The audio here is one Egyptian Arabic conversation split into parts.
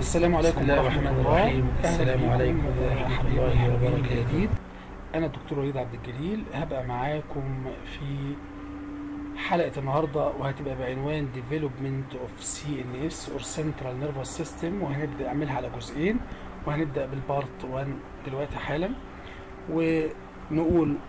السلام عليكم بسم الله ورحمة الرحمن الله الرحيم. أهلا السلام بكم عليكم ورحمة حبيبي الله حبيبي وبركاته. جديد أنا الدكتور وليد عبد الجليل هبقى معاكم في حلقة النهاردة وهتبقى بعنوان Development of CNS or Central Nervous System وهنبدأ أعملها على جزئين وهنبدأ بالبارت 1 دلوقتي حالا ونقول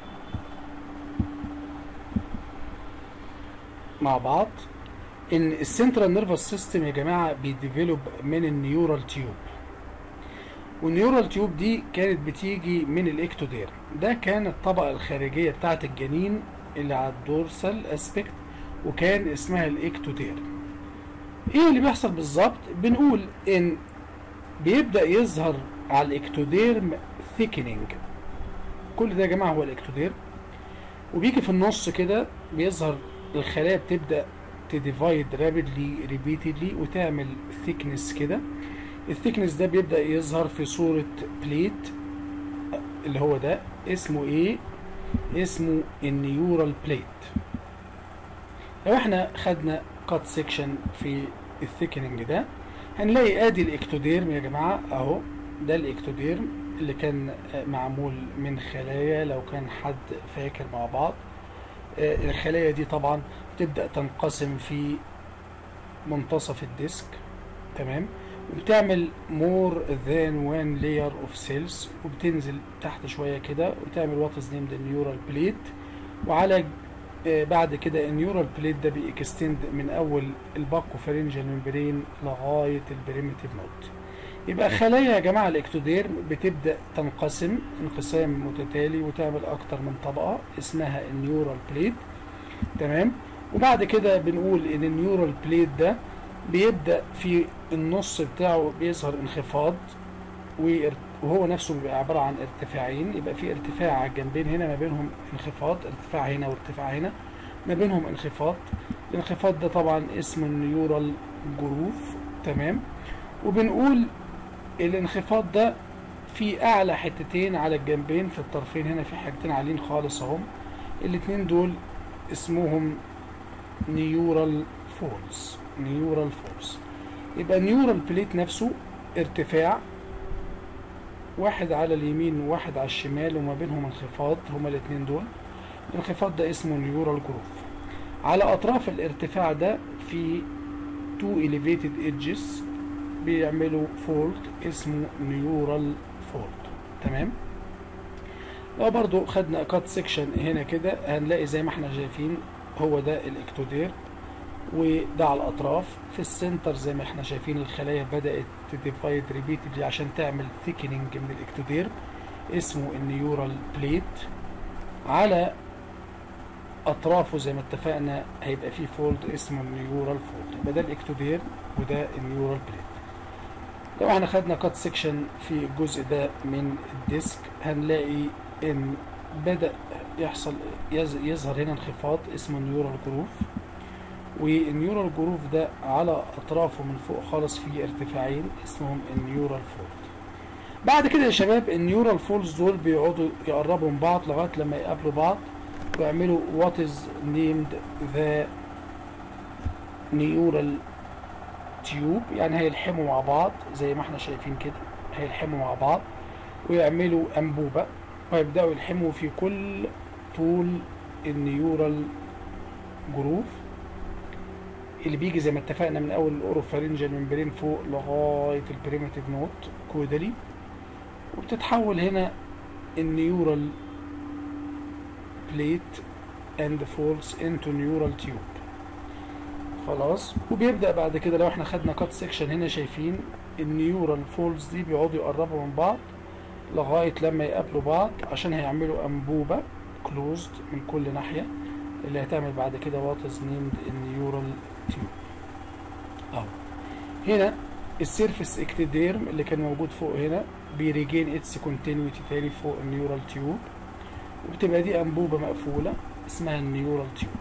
مع بعض ان السنترال نيرفس سيستم يا جماعه بيديفلوب من النيورال تيوب والنيورال تيوب دي كانت بتيجي من الاكتودير ده كان الطبقه الخارجيه بتاعه الجنين اللي على الدورسال اسبكت وكان اسمها الاكتودير ايه اللي بيحصل بالظبط بنقول ان بيبدا يظهر على الاكتوديرم ثيكنينج كل ده يا جماعه هو الاكتوديرم وبيجي في النص كده بيظهر الخلايا بتبدا تديفايد رابيدلي ريبيتدلي وتعمل ثيكنس كده الثيكنس ده بيبدا يظهر في صوره بليت اللي هو ده اسمه ايه اسمه النيورال بليت لو احنا خدنا كات سيكشن في الثيكننج ده هنلاقي ادي الاكتوديرم يا جماعه اهو ده الاكتوديرم اللي كان معمول من خلايا لو كان حد فاكر مع بعض آه، الخلايا دي طبعا تبدأ تنقسم في منتصف الديسك تمام وبتعمل more than one layer of cells وبتنزل تحت شوية كده وتعمل what is named neural plate وعلى آه، بعد كده النيورال بليت ده بيكستند من اول الباكو فارنجال ممبرين لغايه البريمتيف نود يبقى خلايا يا جماعه الاكتوديرم بتبدا تنقسم انقسام متتالي وتعمل اكتر من طبقه اسمها النيورال بليت تمام وبعد كده بنقول ان النيورال بليت ده بيبدا في النص بتاعه بيظهر انخفاض وار- وهو نفسه بيبقى عباره عن ارتفاعين يبقى في ارتفاع على الجنبين هنا ما بينهم انخفاض ارتفاع هنا وارتفاع هنا ما بينهم انخفاض الانخفاض ده طبعا اسمه النيورال جروف تمام وبنقول الانخفاض ده في اعلى حتتين على الجنبين في الطرفين هنا في حاجتين عاليين خالص اهم الاتنين دول اسمهم نيورال فولز نيورال فولز يبقى النيورال بليت نفسه ارتفاع واحد على اليمين وواحد على الشمال وما بينهم انخفاض هما الاتنين دول الانخفاض ده اسمه نيورال جروف على اطراف الارتفاع ده في تو elevated edges بيعملوا فولد اسمه نيورال فولد تمام لو برضو خدنا كات سيكشن هنا كده هنلاقي زي ما احنا شايفين هو ده الاكتودير وده على الاطراف في السنتر زي ما احنا شايفين الخلايا بدات تديفايد ريبيتدلي عشان تعمل ثيكنينج من الاكتودير اسمه النيورال بليت على اطرافه زي ما اتفقنا هيبقى فيه فولد اسمه النيورال فولد يبقى ده الاكتودير وده النيورال بليت لو احنا خدنا كات سيكشن في الجزء ده من الديسك هنلاقي ان بدأ يحصل يز- يظهر هنا انخفاض اسمه النيورال جروف والنيورال جروف ده على اطرافه من فوق خالص فيه ارتفاعين اسمهم النيورال فولد بعد كده يا شباب النيورال فولز دول بيقعدوا يقربوا من بعض لغايه لما يقابلوا بعض ويعملوا what is named the neural تيوب يعني هيلحموا مع بعض زي ما احنا شايفين كده هيلحموا مع بعض ويعملوا انبوبه ويبداوا يلحموا في كل طول النيورال جروف اللي بيجي زي ما اتفقنا من اول الاوروفارينجال ممبرين فوق لغايه البريمتيف نوت كودري وبتتحول هنا النيورال بليت اند فولز انتو نيورال تيوب خلاص وبيبدا بعد كده لو احنا خدنا كات سيكشن هنا شايفين النيورال فولز دي بيقعدوا يقربوا من بعض لغايه لما يقابلوا بعض عشان هيعملوا انبوبه كلوزد من كل ناحيه اللي هتعمل بعد كده وات از نيمد النيورال تيوب اهو هنا السيرفس اكتيديرم اللي كان موجود فوق هنا بيريجين اتس كونتينيوتي تاني فوق النيورال تيوب وبتبقى دي انبوبه مقفوله اسمها النيورال تيوب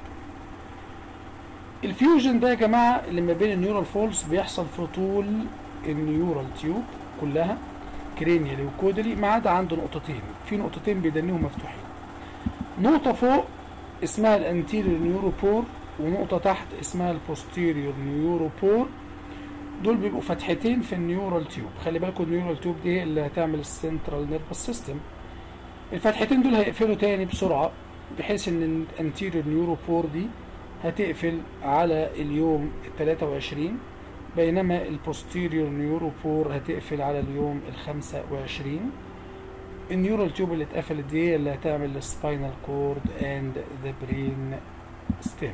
الفيوجن ده يا جماعه اللي ما بين النيورال فولز بيحصل في طول النيورال تيوب كلها كرينيالي وكودلي ما عدا عنده نقطتين في نقطتين بيدنيهم مفتوحين نقطه فوق اسمها الانتيريور نيوروبور ونقطه تحت اسمها البوستيريور نيوروبور دول بيبقوا فتحتين في النيورال تيوب خلي بالكم النيورال تيوب دي اللي هتعمل السنترال نيرفس سيستم الفتحتين دول هيقفلوا تاني بسرعة بحيث ان الانتيريور نيوروبور دي هتقفل على اليوم ال 23 بينما البوستيريور نيوروبور هتقفل على اليوم ال 25 النيورال تيوب اللي اتقفلت دي اللي هتعمل السباينال كورد اند ذا برين ستيم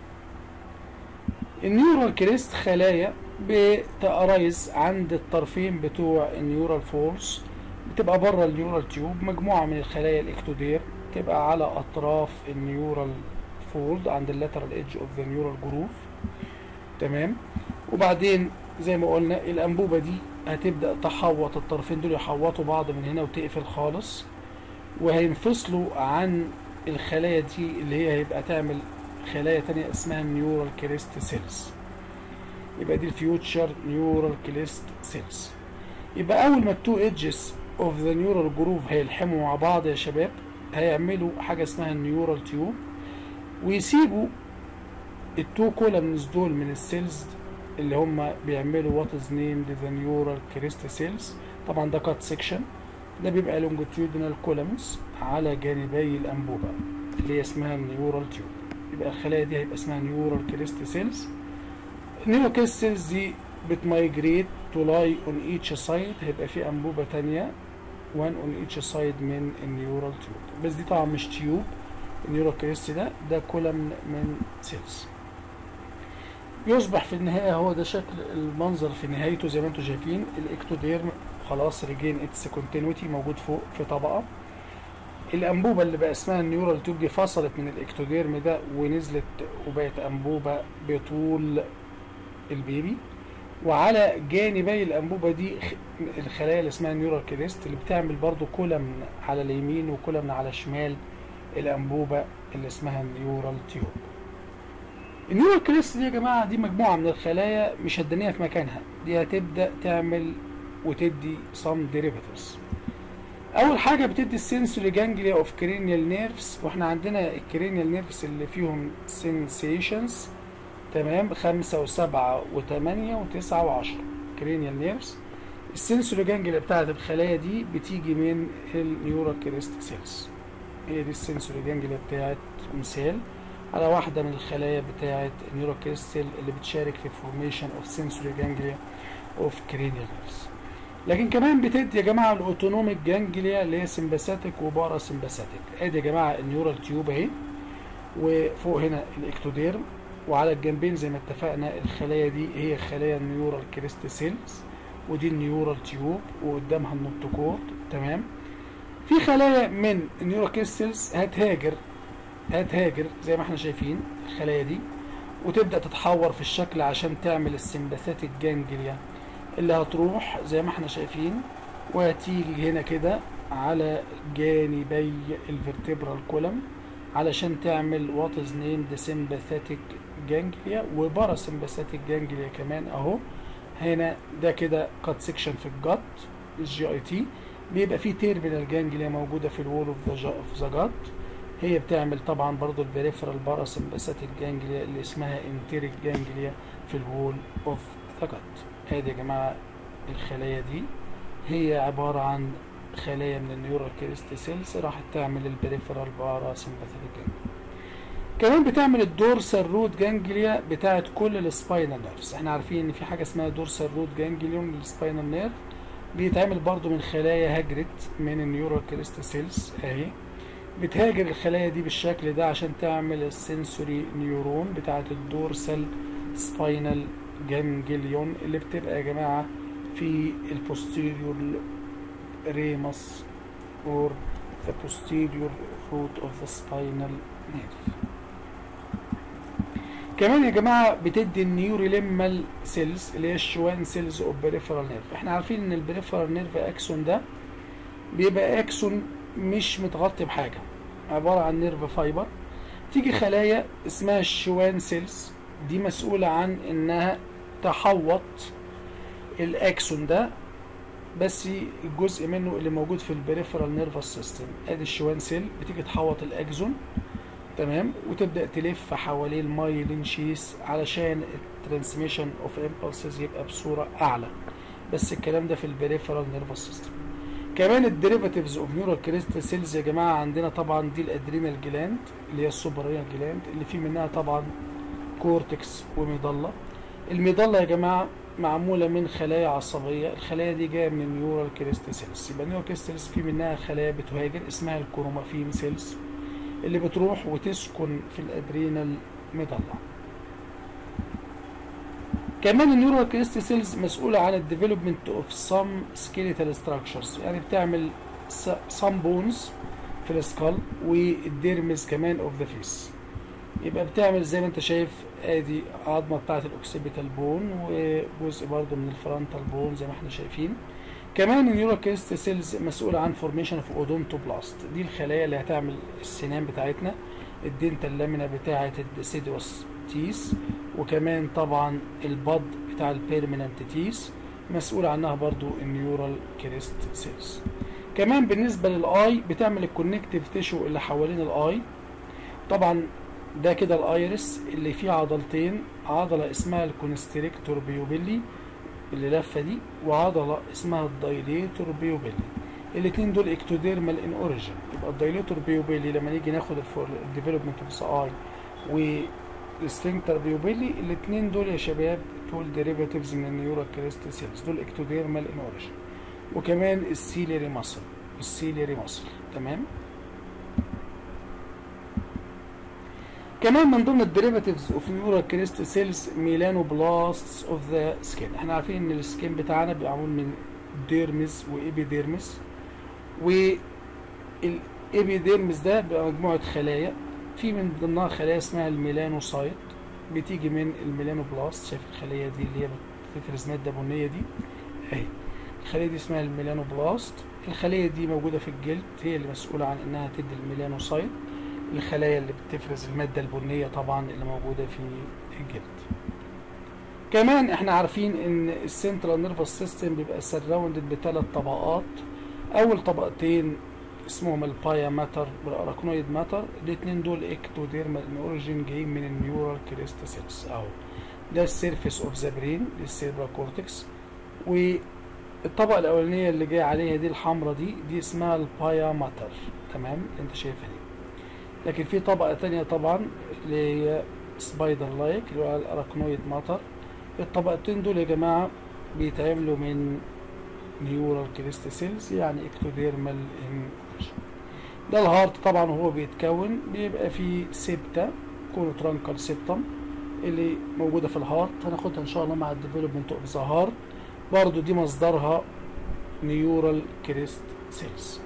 النيورال كريست خلايا بتأرايز عند الطرفين بتوع النيورال فورس بتبقى بره النيورال تيوب مجموعة من الخلايا الاكتودير تبقى على أطراف النيورال فولد عند اللاترال ايدج اوف ذا نيورال جروف تمام وبعدين زي ما قلنا الأنبوبة دي هتبدأ تحوط الطرفين دول يحوطوا بعض من هنا وتقفل خالص وهينفصلوا عن الخلايا دي اللي هي هيبقى تعمل خلايا تانية اسمها نيورال كريست سيلز يبقى دي الفيوتشر نيورال كريست سيلز يبقى اول ما التو ايدجز اوف ذا نيورال جروف هيلحموا مع بعض يا شباب هيعملوا حاجه اسمها النيورال تيوب ويسيبوا التو كولمنز دول من السيلز اللي هم بيعملوا وات از نيمد ذا نيورال كريست سيلز طبعا ده كات سيكشن ده بيبقى لونجيتيودينال كولمنز على جانبي الانبوبه اللي هي اسمها النيورال تيوب يبقى الخلايا دي هيبقى اسمها نيورال كريست سيلز النيورال كريست سيلز دي بتمايجريت تو لاي اون ايتش سايد هيبقى في انبوبه تانية وان اون ايتش سايد من النيورال تيوب بس دي طبعا مش تيوب النيورال كريست ده ده كولم من سيلز يصبح في النهايه هو ده شكل المنظر في نهايته زي ما انتم شايفين الاكتوديرم خلاص ريجين اتس كونتينيوتي موجود فوق في طبقه الانبوبه اللي بقى اسمها النيورال تيوب دي فصلت من الاكتوديرم ده ونزلت وبقت انبوبه بطول البيبي وعلى جانبي الانبوبه دي الخلايا اللي اسمها نيورال كريست اللي بتعمل برضو كولم على اليمين وكولم على شمال الانبوبه اللي اسمها النيورال تيوب النيورال كريست دي يا جماعه دي مجموعه من الخلايا مش هتدنيها في مكانها دي هتبدا تعمل وتدي some derivatives اول حاجه بتدي السنسوري جانجليا اوف كرينيال نيرفز واحنا عندنا الكرينيال نيرفز اللي فيهم سنسيشنز تمام خمسة وسبعة وثمانية وتسعة وعشرة كرينيال نيرفز السنسوري جانجليا بتاعت الخلايا دي بتيجي من النيورال كريست سيلز هي دي السنسوري جانجليا بتاعت مثال على واحدة من الخلايا بتاعت النيورال كريست سيل اللي بتشارك في فورميشن اوف سنسوري جانجليا اوف كرينيال نيرفز لكن كمان بتدي يا جماعه الاوتونوميك جانجليا اللي هي سمباثيك وبارا سمباثيك ادي يا جماعه النيورال تيوب اهي وفوق هنا الاكتوديرم وعلى الجنبين زي ما اتفقنا الخلايا دي هي خلايا النيورال كريست سيلز ودي النيورال تيوب وقدامها النوتوكورد تمام في خلايا من النيورال كريست سيلز هتهاجر هتهاجر زي ما احنا شايفين الخلايا دي وتبدا تتحور في الشكل عشان تعمل السمباثيك جانجليا اللي هتروح زي ما احنا شايفين وهتيجي هنا كده على جانبي الفرتبرال كولم علشان تعمل وات از نيمد سمباثيك جانجليا وبارا سمباثيك جانجليا كمان اهو هنا ده كده كات سيكشن في الجت الجي اي تي بيبقى فيه تيرمينال جانجليا موجوده في الوول اوف ذا جت هي بتعمل طبعا برضو البريفرال بارا سمباثيك جانجليا اللي اسمها انتيريك جانجليا في الوول اوف ذا جت ادي يا جماعه الخلايا دي هي عباره عن خلايا من النيورال كريست سيلز راحت تعمل البريفرال بارا سمباثيك جانجليا كمان بتعمل الدورسال روت جانجليا بتاعت كل السباينال نيرفز احنا عارفين ان في حاجه اسمها دورسال روت جانجليون للسباينال نيرف بيتعمل برضو من خلايا هاجرت من النيورال كريست سيلز اهي بتهاجر الخلايا دي بالشكل ده عشان تعمل السنسوري نيورون بتاعت الدورسال سباينال جانجليون اللي بتبقى يا جماعه في البوستيريور ريمس or the posterior root of the spinal nerve كمان يا جماعه بتدي النيوريليمال سيلز اللي هي الشوان سيلز اوف بريفرال نيرف احنا عارفين ان البريفرال نيرف اكسون ده بيبقى اكسون مش متغطي بحاجه عباره عن نيرف فايبر تيجي خلايا اسمها الشوان سيلز دي مسؤوله عن انها تحوط الاكسون ده بس الجزء منه اللي موجود في البريفرال نيرفس سيستم ادي الشوان سيل بتيجي تحوط الاكزون تمام وتبدا تلف حوالين المايلين شيس علشان الترانسميشن اوف امبulses يبقى بصوره اعلى بس الكلام ده في البريفرال نيرفس سيستم كمان الديريفاتيفز اوف نيورال كريستال سيلز يا جماعه عندنا طبعا دي الادرينال جلاند اللي هي السوبرينال جلاند اللي في منها طبعا كورتكس وميضله الميضله يا جماعه معموله من خلايا عصبيه الخلايا دي جايه من النيورال كريستال سيلز يبقى النيورال كريستال سيلز في منها خلايا بتهاجر اسمها الكرومافين سيلز اللي بتروح وتسكن في الادرينال ميضله كمان النيورال كريستال سيلز مسؤوله عن الديفلوبمنت اوف سام سكيليتال ستراكشرز يعني بتعمل سام بونز في السكال والديرمز كمان اوف ذا فيس يبقى بتعمل زي ما انت شايف ادي عظمه بتاعه الاوكسيبيتال بون وجزء برضو من الفرونتال بون زي ما احنا شايفين كمان النيورال كريستال سيلز مسؤوله عن فورميشن اوف اودونتوبلاست دي الخلايا اللي هتعمل السنان بتاعتنا الدنتال لامينا بتاعه الديسيدوس تيس وكمان طبعا البض بتاع البيرمننت تيس مسؤول عنها برضو النيورال كريست سيلز كمان بالنسبه للاي بتعمل الكونكتيف تيشو اللي حوالين الاي طبعا ده كده الايرس اللي فيه عضلتين عضله اسمها الكونستريكتور بيوبيلي اللي لفه دي وعضله اسمها الدايليتور بيوبيلي الاثنين دول اكتوديرمال ان اوريجين يبقى الدايليتور بيوبيلي لما نيجي ناخد الديفلوبمنت اوف اي والسفنكتر بيوبيلي الاثنين دول يا شباب دول ديريفاتيفز من النيورال كريستال سيلز دول اكتوديرمال ان اوريجين وكمان السيليري ماسل السيليري ماسل تمام كمان من ضمن الديريفاتيفز اوف نيورال كريستال سيلز ميلانو بلاستس اوف ذا سكين احنا عارفين ان السكين بتاعنا بيبقى معمول من ديرمز وايبيديرمز والايبيديرمز ده بيبقى مجموعه خلايا في من ضمنها خلايا اسمها الميلانوسايت بتيجي من الميلانوبلاست شايف الخليه دي اللي هي بتفرز ماده بنيه دي اهي الخليه دي اسمها الميلانوبلاست الخليه دي موجوده في الجلد هي اللي مسؤوله عن انها تدي الميلانوسايت الخلايا اللي بتفرز الماده البنيه طبعا اللي موجوده في الجلد كمان احنا عارفين ان السنترال نيرفس سيستم بيبقى سراوندد بثلاث طبقات اول طبقتين اسمهم البايا ماتر والاراكنويد ماتر الاثنين دول اكتوديرمال ان اوريجين جايين من النيورال كريستا سيلز اهو ده السيرفيس اوف ذا برين للسيربرا كورتكس والطبقه الاولانيه اللي جايه عليها دي الحمراء دي دي اسمها البايا ماتر تمام اللي انت شايفها دي لكن في طبقه تانية طبعا اللي هي سبايدر لايك اللي هو الاراكنويد ماتر الطبقتين دول يا جماعه بيتعملوا من نيورال كريست سيلز يعني اكتوديرمال ان ده الهارت طبعا وهو بيتكون بيبقى فيه سيبتا كونوترانكال سيبتم اللي موجوده في الهارت هناخدها ان شاء الله مع الديفلوبمنت اوف ذا هارت برضو دي مصدرها نيورال كريست سيلز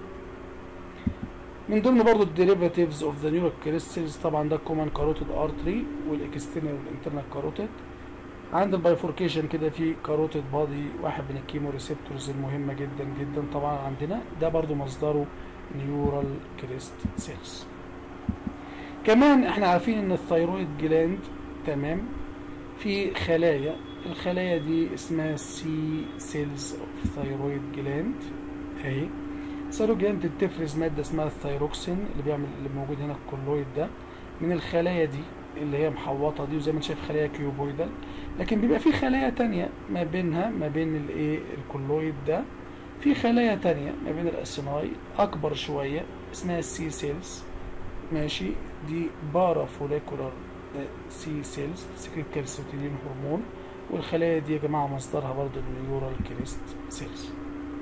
من ضمن برضو الديريفاتيفز اوف ذا نيورال كريست سيلز طبعا ده كومان كاروتيد ارتري والاكسترنال والانترنال كاروتيد عند البايفوركيشن كده في كاروتيد بادي واحد من الكيمو ريسبتورز المهمه جدا جدا طبعا عندنا ده برضو مصدره نيورال كريست سيلز كمان احنا عارفين ان الثيرويد جلاند تمام في خلايا الخلايا دي اسمها سي سيلز اوف ثيرويد جلاند اهي الثيرويد جلاند بتفرز ماده اسمها الثيروكسين اللي بيعمل اللي موجود هنا الكولويد ده من الخلايا دي اللي هي محوطه دي وزي ما انت شايف خلايا كيوبويدال لكن بيبقى في خلايا تانية ما بينها ما بين الايه الكولويد ده في خلايا تانية ما بين الاسيناي اكبر شويه اسمها السي سيلز ماشي دي بارا فوليكولار سي سيلز سكريت كالسيتونين هرمون والخلايا دي يا جماعه مصدرها برضه النيورال كريست سيلز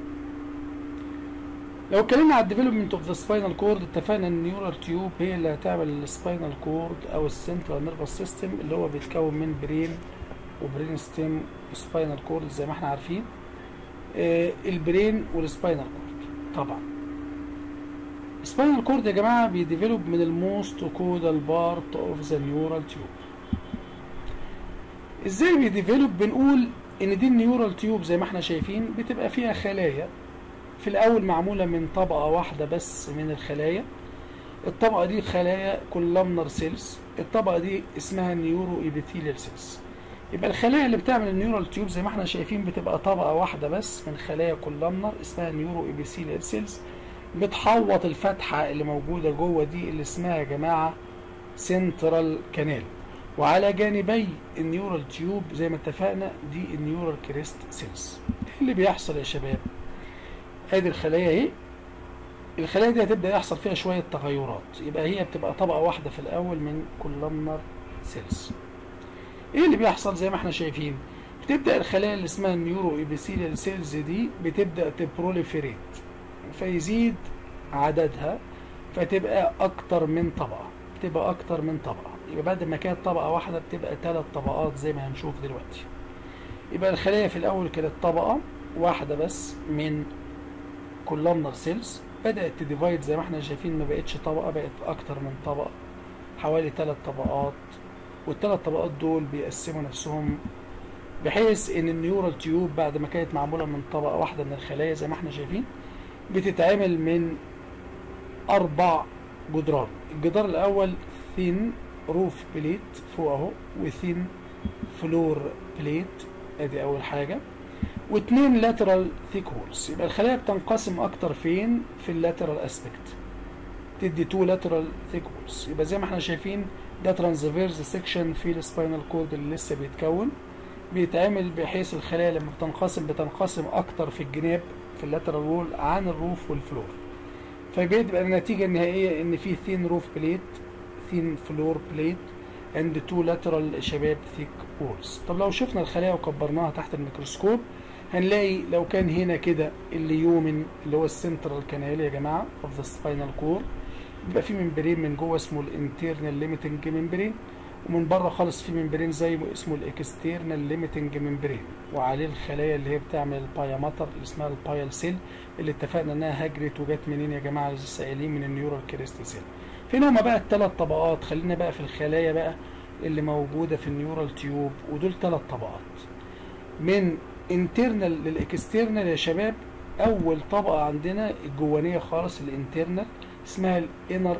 لو اتكلمنا على الديفلوبمنت اوف ذا سباينال كورد اتفقنا ان النيورال تيوب هي اللي هتعمل السباينال كورد او السنترال نيرفس سيستم اللي هو بيتكون من برين وبرين ستيم وسباينال كورد زي ما احنا عارفين آه البرين والسباينال كورد طبعا السباينال كورد يا جماعه بيديفلوب من الموست كودال بارت اوف ذا نيورال تيوب ازاي بيديفلوب بنقول ان دي النيورال تيوب زي ما احنا شايفين بتبقى فيها خلايا في الاول معموله من طبقه واحده بس من الخلايا الطبقه دي خلايا كولامنر سيلز الطبقه دي اسمها نيورو ايبيثيليال سيلز يبقى الخلايا اللي بتعمل النيورال تيوب زي ما احنا شايفين بتبقى طبقه واحده بس من خلايا كولامنر اسمها نيورو ايبيثيليال سيلز بتحوط الفتحة اللي موجودة جوه دي اللي اسمها يا جماعة سنترال كانال وعلى جانبي النيورال تيوب زي ما اتفقنا دي النيورال كريست سيلز ايه اللي بيحصل يا شباب ادي الخلايا اهي الخلايا دي هتبدا يحصل فيها شويه تغيرات يبقى هي بتبقى طبقه واحده في الاول من كولامنر سيلز ايه اللي بيحصل زي ما احنا شايفين بتبدا الخلايا اللي اسمها النيورو ايبيثيليال سيلز دي بتبدا تبروليفيريت فيزيد عددها فتبقى اكتر من طبقه بتبقى اكتر من طبقه يبقى بعد ما كانت طبقه واحده بتبقى ثلاث طبقات زي ما هنشوف دلوقتي يبقى الخلايا في الاول كانت طبقه واحده بس من كولامنر سيلز بدات تديفايد زي ما احنا شايفين ما بقتش طبقه بقت اكتر من طبقه حوالي ثلاث طبقات والثلاث طبقات دول بيقسموا نفسهم بحيث ان النيورال تيوب بعد ما كانت معموله من طبقه واحده من الخلايا زي ما احنا شايفين بتتعمل من اربع جدران الجدار الاول ثين روف بليت فوق اهو وثين فلور بليت ادي اول حاجه واثنين لاترال ثيك هولز يبقى الخلايا بتنقسم اكتر فين في اللاترال اسبكت تدي تو لاترال ثيك هولز يبقى زي ما احنا شايفين ده ترانزفيرز سيكشن في السباينال كورد اللي لسه بيتكون بيتعمل بحيث الخلايا لما بتنقسم بتنقسم اكتر في الجناب في اللاترال وول عن الروف والفلور فبيبقى النتيجه النهائيه ان في ثين روف بليت ثين فلور بليت عند تو لاترال شباب ثيك وولز طب لو شفنا الخلايا وكبرناها تحت الميكروسكوب هنلاقي لو كان هنا كده اليومن اللي هو السنترال كانال يا جماعه اوف ذا سباينال كور بيبقى في ممبرين من جوه اسمه الانترنال ليميتنج ممبرين ومن بره خالص في ممبرين زي ما اسمه الاكسترنال ليميتنج ممبرين وعليه الخلايا اللي هي بتعمل البايا ماتر اللي اسمها البايال سيل اللي اتفقنا انها هجرت وجت منين يا جماعه لسه قايلين من النيورال كريست سيل فين هما بقى الثلاث طبقات خلينا بقى في الخلايا بقى اللي موجوده في النيورال تيوب ودول ثلاث طبقات من انترنال للاكسترنال يا شباب اول طبقه عندنا الجوانيه خالص الانترنال اسمها الانر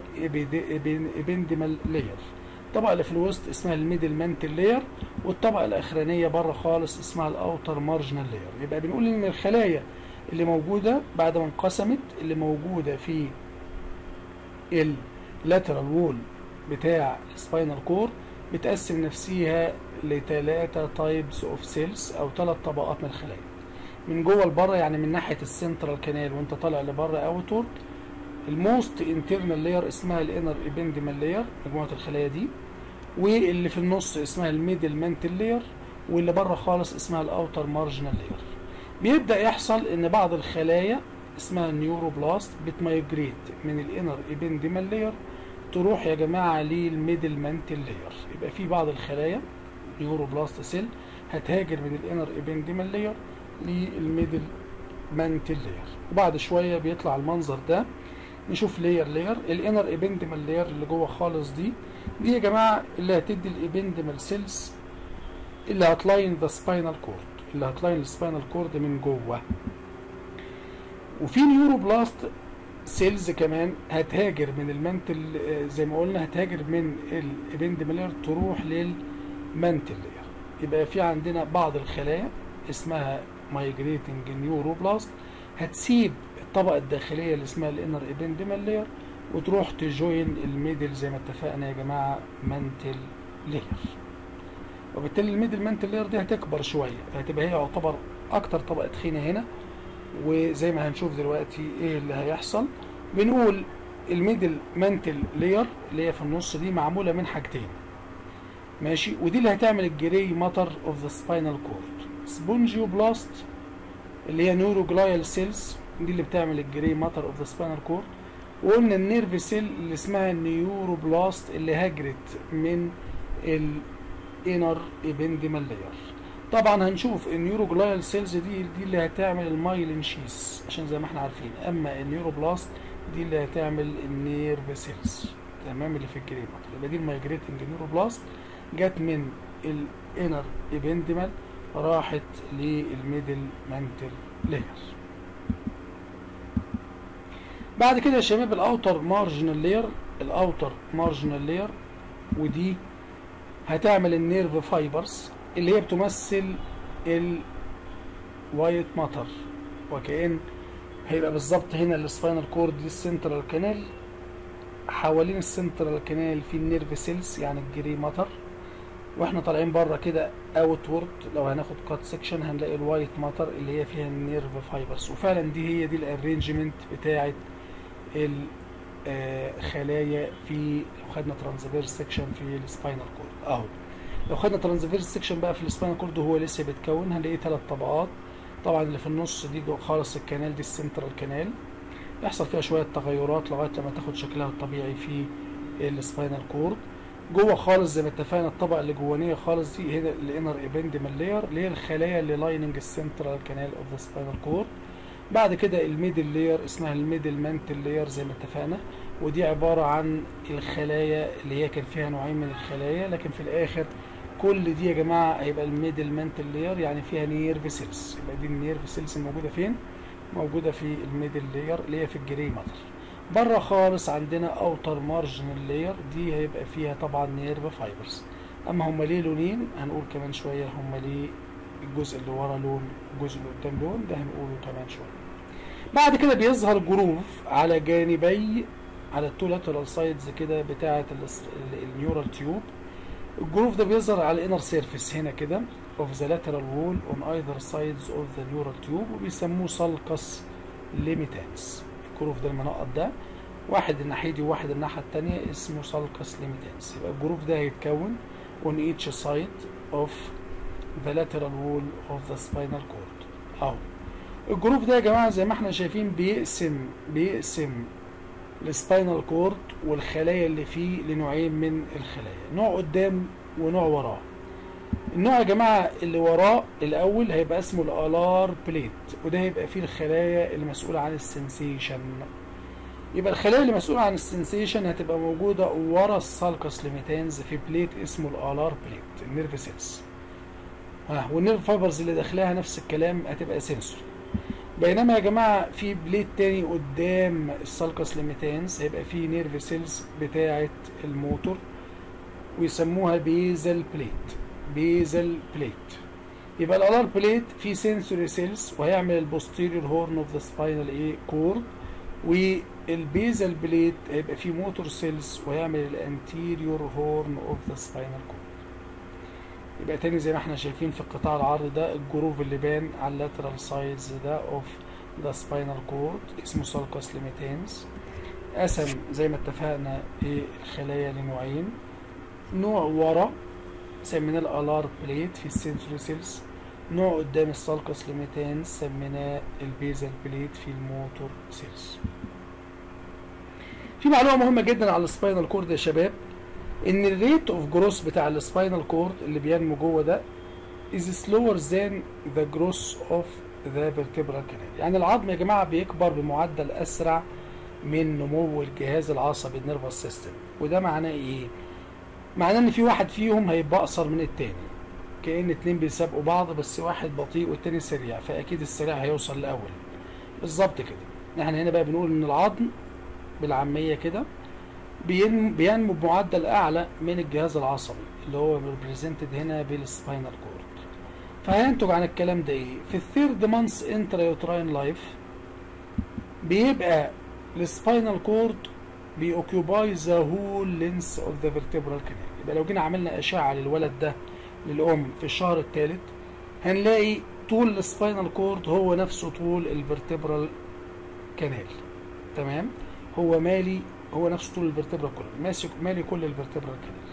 ابندمال لاير الطبقه اللي في الوسط اسمها الميدل مانتل لاير والطبقه الاخرانيه بره خالص اسمها الاوتر مارجنال لاير يبقى بنقول ان الخلايا اللي موجوده بعد ما انقسمت اللي موجوده في اللاترال وول بتاع السباينال كور بتقسم نفسيها لثلاثة تايبس اوف سيلز او ثلاث طبقات من الخلايا من جوه لبره يعني من ناحيه السنترال كانال وانت طالع لبره اوتورد الموست انترنال لاير اسمها الانر ابندمال لاير مجموعه الخلايا دي واللي في النص اسمها الميدل مانتل لاير واللي بره خالص اسمها الاوتر مارجنال لاير بيبدا يحصل ان بعض الخلايا اسمها النيوروبلاست بتمايجريت من الانر ابندمال لاير تروح يا جماعه للميدل مانتل لاير يبقى في بعض الخلايا نيوروبلاست سيل هتهاجر من الانر ابندمال لاير للميدل مانتل لاير وبعد شويه بيطلع المنظر ده نشوف لاير لاير الانر ابندمال لاير اللي جوه خالص دي دي يا جماعه اللي هتدي الابندمال سيلز اللي هتلاين ذا سباينال كورد اللي هتلاين السباينال كورد من جوه وفي نيوروبلاست سيلز كمان هتهاجر من المنتل زي ما قلنا هتهاجر من الابندمال لاير تروح للمنتل لاير يبقى في عندنا بعض الخلايا اسمها مايجريتنج نيوروبلاست هتسيب الطبقة الداخلية اللي اسمها الانر ابندمال لاير وتروح تجوين الميدل زي ما اتفقنا يا جماعة منتل لاير وبالتالي الميدل منتل لاير دي هتكبر شوية فهتبقى هي يعتبر أكتر طبقة تخينة هنا وزي ما هنشوف دلوقتي ايه اللي هيحصل بنقول الميدل منتل لاير اللي هي في النص دي معمولة من حاجتين ماشي ودي اللي هتعمل الجري ماتر اوف ذا سباينال كورد سبونجيوبلاست اللي هي نيوروجلايال سيلز دي اللي بتعمل الجري ماتر اوف ذا سباينال كورد وقلنا النيرف سيل اللي اسمها النيوروبلاست اللي هجرت من الانر ابندمال لاير طبعا هنشوف النيوروجلايال سيلز دي دي اللي هتعمل المايلين شيس عشان زي ما احنا عارفين اما النيوروبلاست دي اللي هتعمل النيرف سيلز تمام اللي في الجري ماتر يبقى دي المايجريتنج نيوروبلاست جت من الانر ابندمال راحت للميدل مانتل لاير بعد كده يا شباب الاوتر مارجنال لاير الاوتر مارجنال لاير ودي هتعمل النيرف فايبرز اللي هي بتمثل الوايت ماتر وكأن هيبقى بالظبط هنا السباينال كورد دي السنترال كانال حوالين السنترال كانال في النيرف سيلز يعني الجري ماتر واحنا طالعين بره كده اوت وورد لو هناخد كات سيكشن هنلاقي الوايت ماتر اللي هي فيها النيرف فايبرز وفعلا دي هي دي الارينجمنت بتاعه الخلايا في لو خدنا ترانسفيرس سيكشن في السباينال كورد اهو لو خدنا ترانسفيرس سيكشن بقى في السباينال كورد وهو لسه بيتكون هنلاقيه ثلاث طبقات طبعا اللي في النص دي جو خالص الكنال دي السنترال كانال يحصل فيها شويه تغيرات لغايه لما تاخد شكلها الطبيعي في السباينال كورد جوه خالص زي ما اتفقنا الطبقه اللي جوانيه خالص دي هنا الانر ابندمال لاير اللي هي الخلايا اللي لايننج السنترال كانال اوف ذا سباينال كورد بعد كده الميدل لاير اسمها الميدل مانتل لاير زي ما اتفقنا ودي عباره عن الخلايا اللي هي كان فيها نوعين من الخلايا لكن في الاخر كل دي يا جماعه هيبقى الميدل مانتل لاير يعني فيها نيرف سيلز يبقى دي النيرف سيلز الموجوده فين موجوده في الميدل لاير اللي هي في الجري ماتر بره خالص عندنا اوتر مارجنال لاير دي هيبقى فيها طبعا نيرف فايبرز اما هم ليه لونين هنقول كمان شويه هم ليه الجزء اللي ورا لون الجزء اللي قدام لون ده هنقوله كمان شويه بعد كده بيظهر جروف على جانبي على التو لاترال سايدز كده بتاعه النيورال تيوب الجروف ده بيظهر على الانر سيرفيس هنا كده of the lateral wall on either sides of the neural tube وبيسموه سالكس ليميتانس الجروف ده المنقط ده واحد الناحية دي وواحد الناحية التانية اسمه سالكس ليميتانس يبقى الجروف ده هيتكون on each side of the lateral wall of the spinal cord اهو الجروف ده يا جماعة زي ما احنا شايفين بيقسم بيقسم السباينال كورد والخلايا اللي فيه لنوعين من الخلايا نوع قدام ونوع وراه النوع يا جماعة اللي وراه الأول هيبقى اسمه الألار بليت وده هيبقى فيه الخلايا المسؤولة عن السنسيشن يبقى الخلايا اللي مسؤولة عن السنسيشن هتبقى موجودة ورا السالكس ليميتانز في بليت اسمه الألار بليت النيرف سيلز ها والنيرف فايبرز اللي داخلها نفس الكلام هتبقى سنسوري بينما يا جماعة في بليت تاني قدام السالكس ليميتانز هيبقى فيه نيرف سيلز بتاعة الموتور ويسموها بيزل بليت بيزل بليت يبقى الالار بليت فيه سنسوري سيلز وهيعمل البوستيريور هورن اوف ذا سباينال ايه كورد والبيزل بليت هيبقى فيه موتور سيلز وهيعمل الانتيريور هورن اوف ذا سباينال كورد يبقى تاني زي ما احنا شايفين في القطاع العرضي ده الجروف اللي بان على اللاترال سايدز ده اوف ذا سباينال كورد اسمه سالكوس ليميتانس قسم زي ما اتفقنا ايه الخلايا لنوعين نوع ورا سميناه الالار بليت في السنسوري سيلز نوع قدام السالكوس ليميتانس سميناه البيزل بليت في الموتور سيلز في معلومه مهمه جدا على السباينال كورد يا شباب ان الريت اوف جروس بتاع السباينال كورد اللي بينمو جوه ده is slower than the growth of the vertebral canal يعني العظم يا جماعه بيكبر بمعدل اسرع من نمو الجهاز العصبي النيرفس سيستم وده معناه ايه معناه ان في واحد فيهم هيبقى اقصر من التاني كأن اتنين بيسابقوا بعض بس واحد بطيء والتاني سريع فاكيد السريع هيوصل الاول بالظبط كده احنا هنا بقى بنقول ان العظم بالعاميه كده بينمو بمعدل اعلى من الجهاز العصبي اللي هو ريبريزنتد هنا بالسباينال كورد فهينتج عن الكلام ده ايه في الثيرد مانث انترا يوتراين لايف بيبقى السباينال كورد بيوكيوباي ذا هول لينس اوف ذا فيرتبرال كانال يبقى لو جينا عملنا اشعه للولد ده للام في الشهر الثالث هنلاقي طول السباينال كورد هو نفسه طول الفيرتبرال كانال تمام هو مالي هو نفسه طول الفرتبرا كله ماسك مالي كل الفرتبرا كانال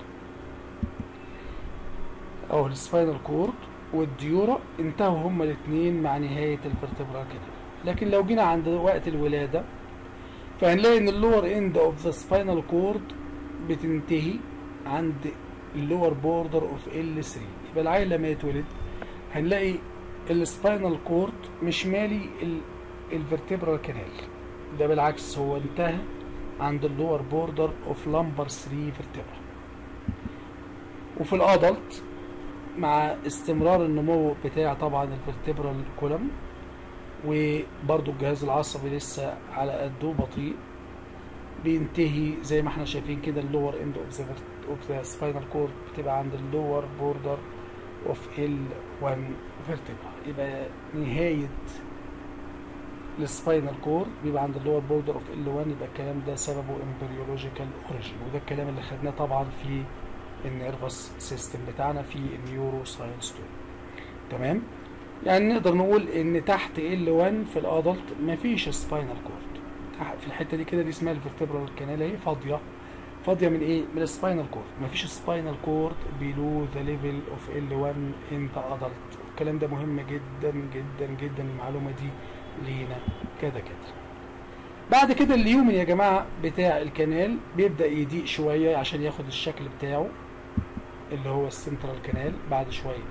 او السباينال كورد والديورا انتهوا هما الاثنين مع نهاية الفرتبرا كانال لكن لو جينا عند وقت الولادة فهنلاقي ان اللور اند اوف ذا سباينال كورد بتنتهي عند اللور بوردر اوف ال 3 يبقى العيل لما يتولد هنلاقي السباينال كورد مش مالي الفرتبرا كانال ده بالعكس هو انتهى عند اللور بوردر اوف لامبر 3 فيرتبرا وفي الادلت مع استمرار النمو بتاع طبعا الفيرتبرال كولم وبرضو الجهاز العصبي لسه على قده بطيء بينتهي زي ما احنا شايفين كده اللور اند اوف ذا اوف ذا سباينال كورد بتبقى عند اللور بوردر اوف ال 1 فيرتبرا يبقى نهايه السباينال كورد بيبقى عند اللور بوردر اوف ال 1 يبقى الكلام ده سببه امبريولوجيكال اوريجين وده الكلام اللي خدناه طبعا في النيرفس سيستم بتاعنا في النيورو ساينس 2 تمام يعني نقدر نقول ان تحت ال 1 في الادلت مفيش سباينال كورد في الحته دي كده دي اسمها الفرتبرال كانال اهي فاضيه فاضيه من ايه من السباينال كورد مفيش سباينال كورد بيلو ذا ليفل اوف ال 1 ان ذا ادلت الكلام ده مهم جدا جدا جدا المعلومه دي لينا كده كده بعد كده اليومن يا جماعه بتاع الكنال بيبدا يضيق شويه عشان ياخد الشكل بتاعه اللي هو السنترال كانال بعد شويه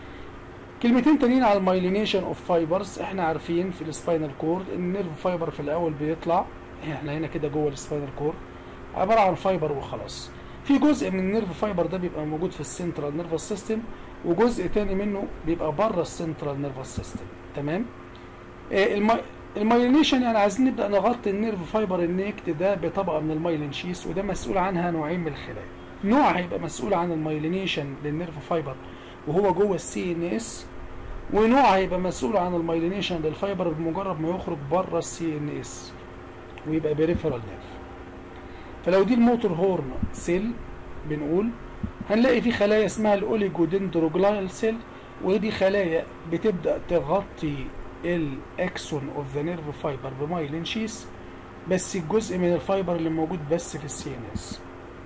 كلمتين تانيين على المايلينيشن اوف فايبرز احنا عارفين في السباينال كورد ان النيرف فايبر في الاول بيطلع احنا هنا كده جوه السباينال كورد عباره عن فايبر وخلاص في جزء من النيرف فايبر ده بيبقى موجود في السنترال نيرفس سيستم وجزء تاني منه بيبقى بره السنترال نيرفس سيستم تمام آه المي... المايلينيشن يعني عايزين نبدا نغطي النيرف فايبر النيكت ده بطبقه من المايلين شيس وده مسؤول عنها نوعين من الخلايا نوع هيبقى مسؤول عن المايلينيشن للنيرف فايبر وهو جوه السي ان اس ونوع هيبقى مسؤول عن المايلينيشن للفايبر بمجرد ما يخرج بره السي ان اس ويبقى بيريفرال نيرف فلو دي الموتور هورن سيل بنقول هنلاقي في خلايا اسمها الاوليجودندروجلايال سيل ودي خلايا بتبدا تغطي الاكسون اوف ذا نيرف فايبر بمايلين شيس بس الجزء من الفايبر اللي موجود بس في السي ان اس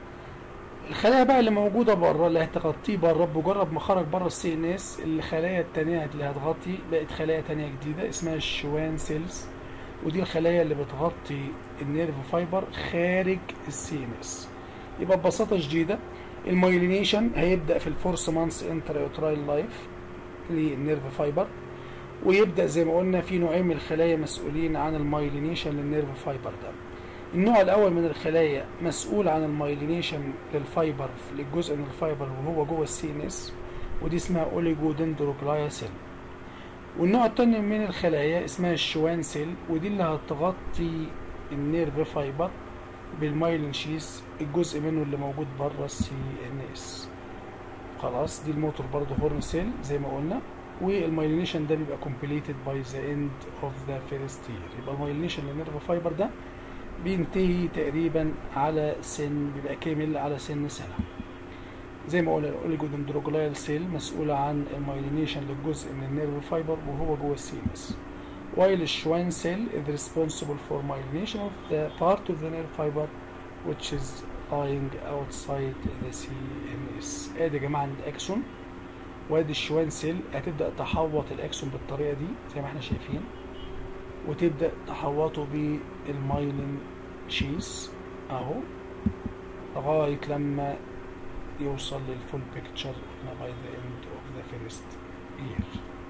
الخلايا بقى اللي موجوده بره اللي هتغطيه بره بمجرد ما خرج بره السي ان اس الخلايا التانية اللي هتغطي بقت خلايا تانية جديده اسمها الشوان سيلز ودي الخلايا اللي بتغطي النيرف فايبر خارج السي ان اس يبقى ببساطه شديده المايلينيشن هيبدا في الفورس مانس انتريوترايل لايف للنيرف فايبر ويبدا زي ما قلنا في نوعين من الخلايا مسؤولين عن المايلينيشن للنيرف فايبر ده النوع الاول من الخلايا مسؤول عن المايلينيشن للفايبر للجزء من الفايبر وهو جوه السي ان اس ودي اسمها اوليجودندروجلايا سيل والنوع الثاني من الخلايا اسمها الشوان سيل ودي اللي هتغطي النيرف فايبر بالمايلين شيس الجزء منه اللي موجود بره السي ان اس خلاص دي الموتور برضه هورن سيل زي ما قلنا والمايلينيشن ده بيبقى completed by the end of the first year يبقى المايلينيشن للنيرف فايبر ده بينتهي تقريبا على سن بيبقى كامل على سن سنه زي ما قلنا الاوليجودندروجلايال سيل مسؤوله عن المايلينيشن للجزء من النيرف فايبر وهو جوه السي ام اس while Schwann cell is responsible for myelination of the part of the nerve fiber which is lying outside the CNS ادي يا جماعه الاكسون وادي الشوان سيل هتبدا تحوط الاكسون بالطريقه دي زي ما احنا شايفين وتبدا تحوطه بالمايلين شيس اهو لغايه لما يوصل للفول بيكتشر by the end of the first year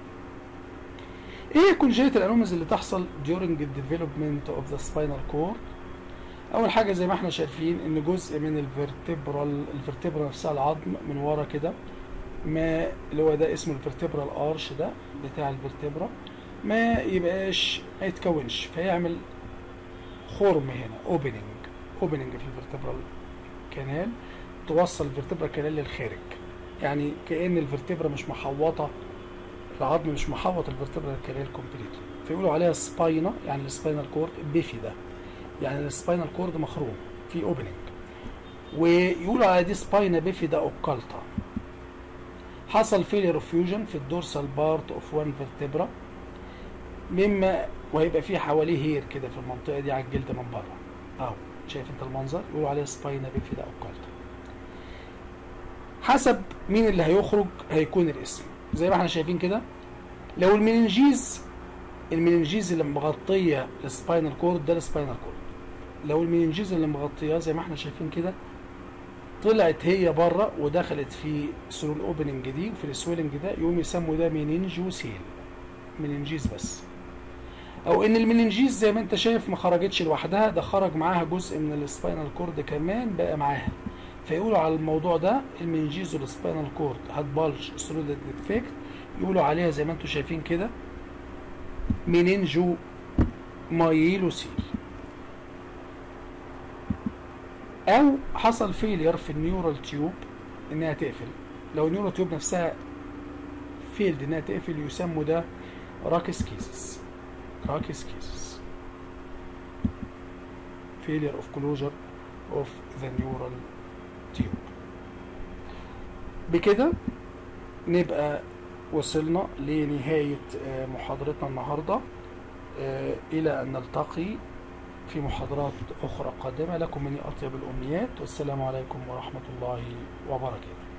ايه congenital anomalies اللي تحصل during the development of the spinal cord اول حاجه زي ما احنا شايفين ان جزء من الفرتبرال الفرتبرا نفسها العظم من ورا كده ما اللي هو ده اسمه الفرتبرال ارش ده بتاع الفرتبرا ما يبقاش ما يتكونش فيعمل خرم هنا اوبننج اوبننج في الفرتبرال كانال توصل الفرتبرا كانال للخارج يعني كأن الفرتبرا مش محوطة العظم مش محوط الفرتبرا كانال كومبليتلي فيقولوا عليها سباينا يعني السباينال كورد بيفي ده يعني السباينال كورد مخروم في اوبننج ويقولوا على دي سباينا بيفي ده اوكالتا حصل فيلير اوف فيوجن في الدورسال بارت اوف وان فيرتبرا مما وهيبقى فيه حواليه هير كده في المنطقه دي على الجلد من بره اهو شايف انت المنظر يقولوا عليها سباينا بيفي ده اوكالتا حسب مين اللي هيخرج هيكون الاسم زي ما احنا شايفين كده لو المننجيز المننجيز اللي مغطيه السباينال كورد ده السباينال كورد لو المننجيز اللي مغطياه زي ما احنا شايفين كده طلعت هي بره ودخلت في ثرو الاوبننج دي وفي السويلنج ده يقوم يسموا ده مننجوسيل مننجيز بس او ان المننجيز زي ما انت شايف ما خرجتش لوحدها ده خرج معاها جزء من السباينال كورد كمان بقى معاها فيقولوا على الموضوع ده المنجيز والسباينال كورد هتبلج ثرو ذا ديفكت يقولوا عليها زي ما انتم شايفين كده مننجو مايلوسيل او حصل فيلير في النيورال تيوب انها تقفل لو النيورال تيوب نفسها فيلد انها تقفل يسموا ده راكس كيسس Cracks cases failure of closure of the neural tube بكده نبقى وصلنا لنهاية آه، محاضرتنا النهاردة آه، إلى أن نلتقي في محاضرات أخرى قادمة لكم مني أطيب الأمنيات والسلام عليكم ورحمة الله وبركاته